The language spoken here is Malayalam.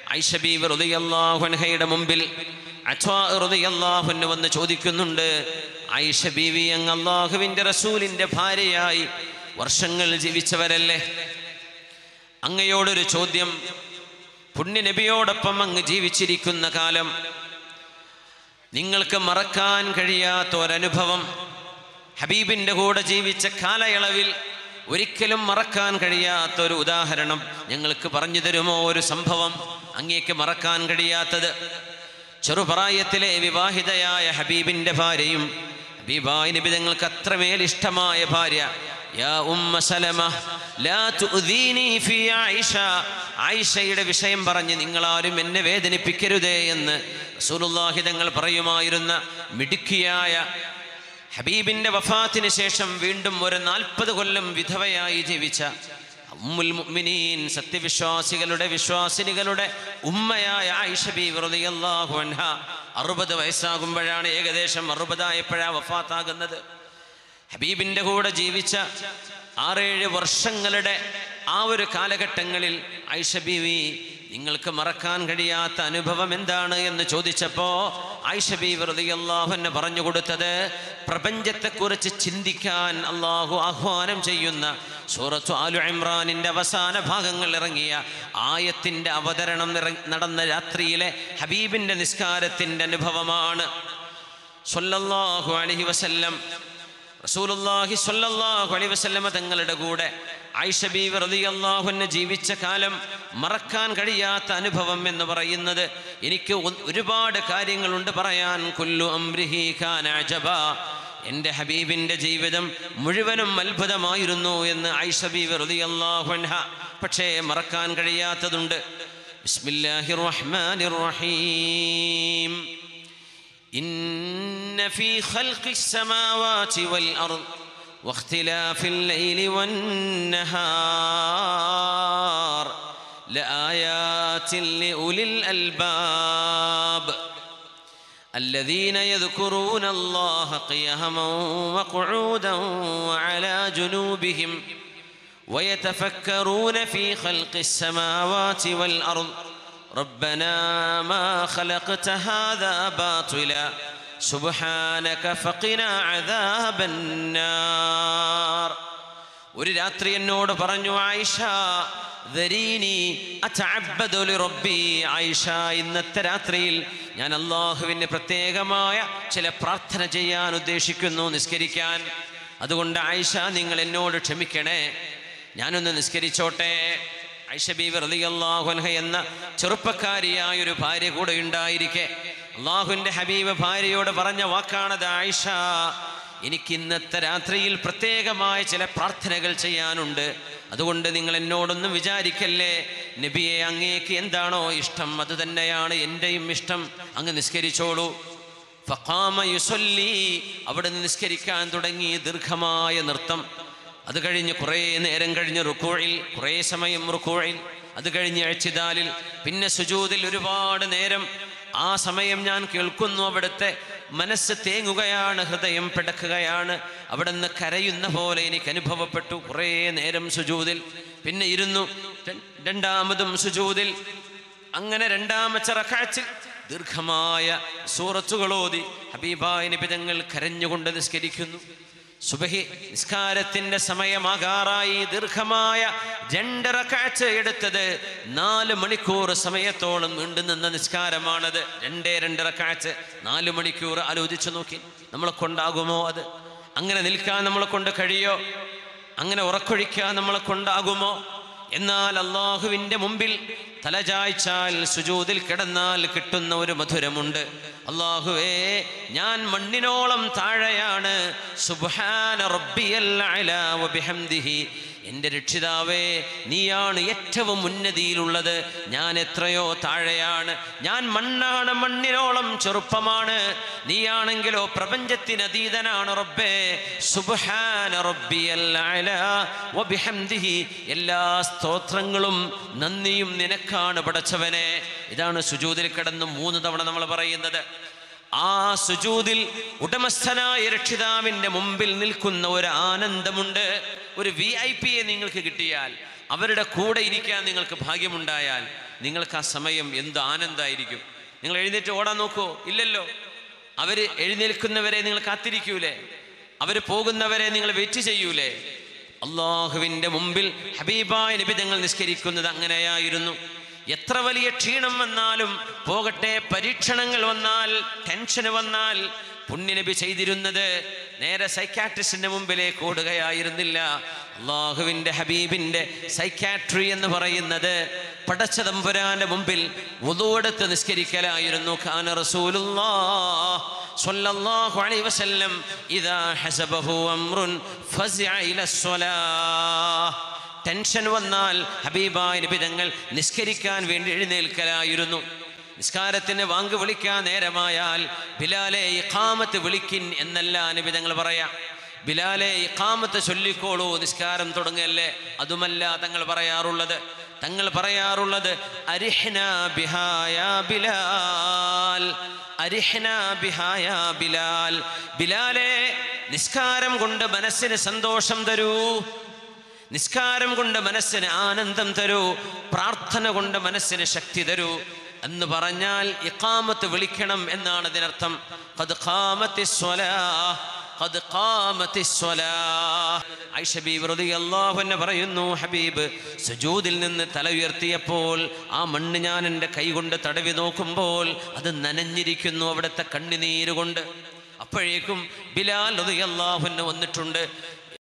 ഐഷബി റുദിയല്ലാഹുൻഹയുടെ മുമ്പിൽ റുദിയല്ലാഹുന് വന്ന് ചോദിക്കുന്നുണ്ട് ഐഷ ബീവി അങ്ങ് അള്ളാഹുവിൻ്റെ റസൂലിൻ്റെ ഭാര്യയായി വർഷങ്ങൾ ജീവിച്ചവരല്ലേ അങ്ങയോടൊരു ചോദ്യം പുണ്യ നബിയോടൊപ്പം അങ്ങ് ജീവിച്ചിരിക്കുന്ന കാലം നിങ്ങൾക്ക് മറക്കാൻ കഴിയാത്ത ഒരനുഭവം ഹബീബിൻ്റെ കൂടെ ജീവിച്ച കാലയളവിൽ ഒരിക്കലും മറക്കാൻ കഴിയാത്ത ഒരു ഉദാഹരണം ഞങ്ങൾക്ക് പറഞ്ഞു തരുമോ ഒരു സംഭവം അങ്ങേക്ക് മറക്കാൻ കഴിയാത്തത് ചെറുപ്രായത്തിലെ വിവാഹിതയായ ഹബീബിൻ്റെ ഭാര്യയും ഹബീബായ നബി തങ്ങൾക്ക് അത്രമേൽ ഇഷ്ടമായ ഭാര്യ യാ ഉമ്മ സലമ ലാ തുഅ്ദീനി ഫീ ആയിഷ ആയിഷയുടെ വിഷയം പറഞ്ഞ് നിങ്ങളാരും എന്നെ വേദനിപ്പിക്കരുതേ എന്ന് റസൂലുള്ളാഹി തങ്ങൾ പറയുമായിരുന്ന മിടുക്കിയായ ഹബീബിന്റെ വഫാത്തിന് ശേഷം വീണ്ടും ഒരു നാൽപ്പത് കൊല്ലം വിധവയായി ജീവിച്ച ഉമ്മുൽ മുഅ്മിനീൻ സത്യവിശ്വാസികളുടെ വിശ്വാസിനികളുടെ ഉമ്മയായ ആയിഷ ബീവി റളിയല്ലാഹു അൻഹ അറുപത് വയസ്സാകുമ്പോഴാണ് ഏകദേശം അറുപതായപ്പോഴാണ് വഫാത്താകുന്നത് ഹബീബിൻ്റെ കൂടെ ജീവിച്ച ആറേഴ് വർഷങ്ങളുടെ ആ ഒരു കാലഘട്ടങ്ങളിൽ ഐഷ ബീവി നിങ്ങൾക്ക് മറക്കാൻ കഴിയാത്ത അനുഭവം എന്താണ് എന്ന് ചോദിച്ചപ്പോൾ ഐഷ ബീവി റളിയല്ലാഹു അൻഹ പറഞ്ഞു കൊടുത്തത് പ്രപഞ്ചത്തെക്കുറിച്ച് ചിന്തിക്കാൻ അള്ളാഹു ആഹ്വാനം ചെയ്യുന്ന സൂറത്തു ആലു ഇമ്രാനിൻ്റെ അവസാന ഭാഗങ്ങൾ ഇറങ്ങിയ ആയത്തിൻ്റെ അവതരണം നിറ- നടന്ന രാത്രിയിലെ ഹബീബിൻ്റെ നിസ്കാരത്തിൻ്റെ അനുഭവമാണ് സല്ലല്ലാഹു അലൈഹി വസല്ലം റസൂലുള്ളാഹി സ്വല്ലല്ലാഹു അലൈഹി വസല്ലമ തങ്ങളുടെ കൂടെ ആയിഷ ബീവി റളിയല്ലാഹു അൻഹ ജീവിച്ച കാലം മറക്കാൻ കഴിയാത്ത അനുഭവം എന്ന് പറയുന്നത് എനിക്ക് ഒ- ഒരുപാട് കാര്യങ്ങളുണ്ട് പറയാൻ കുല്ലു അംരിഹി കാന അജബ എൻ്റെ ഹബീബിൻ്റെ ജീവിതം മുഴുവനും അത്ഭുതമായിരുന്നു എന്ന് ആയിഷ ബീവി റളിയല്ലാഹു അൻഹ പക്ഷേ മറക്കാൻ കഴിയാത്തതുണ്ട് ബിസ്മില്ലാഹിർ റഹ്മാനിർ റഹീം إن في خلق السماوات والأرض واختلاف الليل والنهار لآيات لأولي الألباب الذين يذكرون الله قياما وقعودا وعلى جنوبهم ويتفكرون في خلق السماوات والأرض ربنا ما خلقت هذا باطلا سبحانك فقنا عذاب النار ഒരു രാത്രി എന്നോട് പറഞ്ഞു ആയിഷ ദരീനി അതഅബ്ബദു ലിറബ്ബി ആയിഷ ഇന്നത്തെ രാത്രിയിൽ ഞാൻ അള്ളാഹുവിന് പ്രത്യേകമായ ചില പ്രാർത്ഥന ചെയ്യാൻ ഉദ്ദേശിക്കുന്നു നിസ്കരിക്കാൻ അതുകൊണ്ട് ആയിഷ നിങ്ങൾ എന്നോട് ക്ഷമിക്കണേ ഞാനൊന്ന് നിസ്കരിച്ചോട്ടെ ഐഷ ബീവി റളിയല്ലാഹു അൻഹ എന്ന ചെറുപ്പക്കാരിയായ ഒരു ഭാര്യ കൂടെ ഉണ്ടായിരിക്കെ അള്ളാഹുവിൻ്റെ ഹബീബ് ഭാര്യയോട് പറഞ്ഞ വാക്കാണത് ആയിഷ എനിക്ക് ഇന്നത്തെ രാത്രിയിൽ പ്രത്യേകമായ ചില പ്രാർത്ഥനകൾ ചെയ്യാനുണ്ട് അതുകൊണ്ട് നിങ്ങൾ എന്നോടൊന്നും വിചാരിക്കല്ലേ നബിയെ അങ്ങേക്ക് എന്താണോ ഇഷ്ടം അത് തന്നെയാണ് എൻ്റെയും ഇഷ്ടം അങ്ങ് നിസ്കരിച്ചോളൂ ഫഖാമ യുസല്ലി അവിടെ നിസ്കരിക്കാൻ തുടങ്ങി ദീർഘമായ നൃത്തം അത് കഴിഞ്ഞ് കുറേ നേരം കഴിഞ്ഞ് റുക്കോഴിൽ കുറേ സമയം റുക്കോഴിൽ അത് കഴിഞ്ഞ് അഴ്ചിതാലിൽ പിന്നെ സുജൂതിൽ ഒരുപാട് നേരം ആ സമയം ഞാൻ കേൾക്കുന്നു അവിടുത്തെ മനസ്സ് തേങ്ങുകയാണ് ഹൃദയം പിടക്കുകയാണ് അവിടെ നിന്ന് കരയുന്ന പോലെ എനിക്ക് അനുഭവപ്പെട്ടു കുറേ നേരം സുജൂതിൽ പിന്നെ ഇരുന്നു ര- രണ്ടാമതും സുജൂതിൽ അങ്ങനെ രണ്ടാമത്തെ റക്കാച്ചിൽ ദീർഘമായ സൂറത്തുകളോതി ഹബീബായ നിബിതങ്ങൾ കരഞ്ഞുകൊണ്ട് നിസ്കരിക്കുന്നു സുബഹി നിസ്കാരത്തിന്റെ സമയമാകാറായി ദീർഘമായ രണ്ട് റക്കാച്ച് എടുത്തത് നാല് മണിക്കൂർ സമയത്തോളം നീണ്ടു നിന്ന നിസ്കാരമാണത് രണ്ടേ രണ്ട് റക്കാച്ച് നാല് മണിക്കൂർ ആലോചിച്ചു നോക്കി നമ്മളെ കൊണ്ടാകുമോ അത് അങ്ങനെ നിൽക്കാൻ നമ്മളെ കൊണ്ട് കഴിയോ അങ്ങനെ ഉറക്കൊഴിക്കാൻ നമ്മളെ കൊണ്ടാകുമോ എന്നാൽ അള്ളാഹുവിൻ്റെ മുമ്പിൽ തലചായ്ച്ചാൽ സുജൂതിൽ കിടന്നാൽ കിട്ടുന്ന ഒരു മധുരമുണ്ട് അള്ളാഹുവേ ഞാൻ മണ്ണിനോളം താഴെയാണ് സുബ്ഹാന റബ്ബിയൽ അലാ വബിഹംദിഹി എൻ്റെ രക്ഷിതാവേ നീയാണ് ഏറ്റവും ഉന്നതിയിലുള്ളത് ഞാൻ എത്രയോ താഴെയാണ് ഞാൻ മണ്ണാണ് മണ്ണിനോളം ചെറുപ്പമാണ് നീയാണെങ്കിലോ പ്രപഞ്ചത്തിന് അതീതനാണ് റബ്ബേ സുബ്ഹാന റബ്ബിയൽ അലാ വബിഹംദിഹി എല്ലാ സ്തോത്രങ്ങളും നന്ദിയും നിനക്കാണ് പടച്ചവനെ ഇതാണ് സുജൂദിൽ കിടന്ന് മൂന്ന് തവണ നമ്മൾ പറയുന്നത് ആ സുജൂദിൽ ഉടമസ്ഥനായ രക്ഷിതാവിൻ്റെ മുമ്പിൽ നിൽക്കുന്ന ഒരു ആനന്ദമുണ്ട് ഒരു വി ഐ പിയെ നിങ്ങൾക്ക് കിട്ടിയാൽ അവരുടെ കൂടെ ഇരിക്കാൻ നിങ്ങൾക്ക് ഭാഗ്യമുണ്ടായാൽ നിങ്ങൾക്ക് ആ സമയം എന്ത് ആനന്ദമായിരിക്കും നിങ്ങൾ എഴുന്നേറ്റ് ഓടാൻ നോക്കുമോ ഇല്ലല്ലോ അവർ എഴുന്നേൽക്കുന്നവരെ നിങ്ങൾ കാത്തിരിക്കൂലേ അവർ പോകുന്നവരെ നിങ്ങൾ വെയിറ്റ് ചെയ്യൂലേ അള്ളാഹുവിൻ്റെ മുമ്പിൽ ഹബീബായ നബി തങ്ങൾ നിസ്കരിക്കുന്നത് അങ്ങനെയായിരുന്നു എത്ര വലിയ ക്ഷീണം വന്നാലും പോകട്ടെ പരീക്ഷണങ്ങൾ വന്നാൽ ടെൻഷൻ വന്നാൽ പുണ്യനബി ചെയ്തിരുന്നത് നേരെ സൈക്കാട്രിസ്റ്റിന്റെ മുമ്പിലേക്ക് ഓടുകയായിരുന്നില്ല അള്ളാഹുവിൻ്റെ ഹബീബിൻ്റെ സൈക്കാട്രി എന്ന് പറയുന്നത് പടച്ച തമ്പുരാന്റെ മുമ്പിൽ ഉതുവെടുത്ത് നിസ്കരിക്കലായിരുന്നു ഖാന റസൂലുള്ളാഹ് സ്വല്ലല്ലാഹു അലൈഹി വസല്ലം ഇദാ ഹസബഹു അംറുൻ ഫസിഅ ഇല സ്വലാഹ് ടെൻഷൻ വന്നാൽ ഹബീബായ നബി തങ്ങൾ നിസ്കരിക്കാൻ വേണ്ടി എഴുന്നേൽക്കലായിരുന്നു നിസ്കാരത്തിന് വാങ്ക് വിളിക്കാൻ നേരമായാൽ ബിലാലെ ഇഖാമത്ത് വിളിക്കിൻ എന്നല്ല നബി തങ്ങൾ പറയാം ബിലാലെ ഇഖാമത്ത് ചൊല്ലിക്കോളൂ നിസ്കാരം തുടങ്ങല്ലേ അതുമല്ല തങ്ങൾ പറയാറുള്ളത് തങ്ങൾ പറയാറുള്ളത് അരിഹ്ന ബിഹായ ബിലാൽ അരിഹ്ന ബിഹായ ബിലാൽ ബിലാലെ നിസ്കാരം കൊണ്ട് മനസ്സിന് സന്തോഷം തരൂ നിസ്കാരം കൊണ്ട് മനസ്സിന് ആനന്ദം തരൂ പ്രാർത്ഥന കൊണ്ട് മനസ്സിന് ശക്തി തരൂ എന്ന് പറഞ്ഞാൽ ഇഖാമത്ത് വിളിക്കണം എന്നാണ് ഇതിനർത്ഥം ഖദ് ഖാമത്തിസ് സ്വലാഹ് ഖദ് ഖാമത്തിസ് സ്വലാഹ് ആയിഷ ബീബി റളിയല്ലാഹു അൻഹ പറയുന്നു ഹബീബ് സുജൂദിൽ നിന്ന് തല ഉയർത്തിയപ്പോൾ ആ മണ്ണ് ഞാൻ എൻ്റെ കൈ കൊണ്ട് തടവി നോക്കുമ്പോൾ അത് നനഞ്ഞിരിക്കുന്നു അവിടുത്തെ കണ്ണുനീര് കൊണ്ട് അപ്പോഴേക്കും ബിലാൽ റളിയല്ലാഹു അൻഹു വന്നിട്ടുണ്ട്